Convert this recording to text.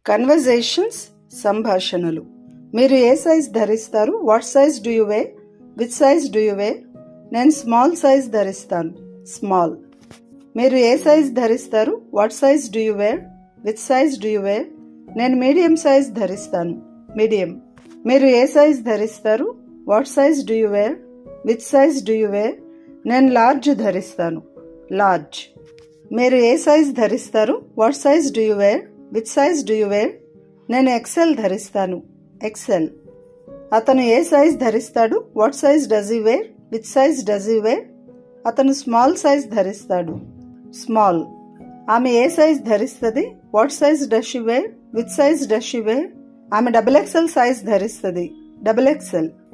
conversations సంభాషణలు మీరు ఏ సైజ్ ధరిస్తారు what size do you wear which size do you wear నేను స్మాల్ సైజ్ ధరిస్తాను స్మాల్ మీరు ఏ సైజ్ ధరిస్తారు what size do you wear which size do you wear నేను మీడియం సైజ్ ధరిస్తాను మీడియం మీరు ఏ సైజ్ ధరిస్తారు what size do you wear which size do you wear నేను లార్జ్ ధరిస్తాను లార్జ్ మీరు ఏ సైజ్ ధరిస్తారు what size do you wear which size do you wear నేను ఎక్సెల్ ధరిస్తాను ఎక్సెల్ అతను ఏ సైజ్ ధరిస్తాడు what size does you wear which size does you wear అతను స్మాల్ సైజ్ ధరిస్తాడు స్మాల్ ఆమె ఏ సైజ్ ధరిస్తుంది what size does you wear which size does you wear ఆమె డబుల్ ఎక్సెల్ సైజ్ ధరిస్తుంది డబుల్ ఎక్సెల్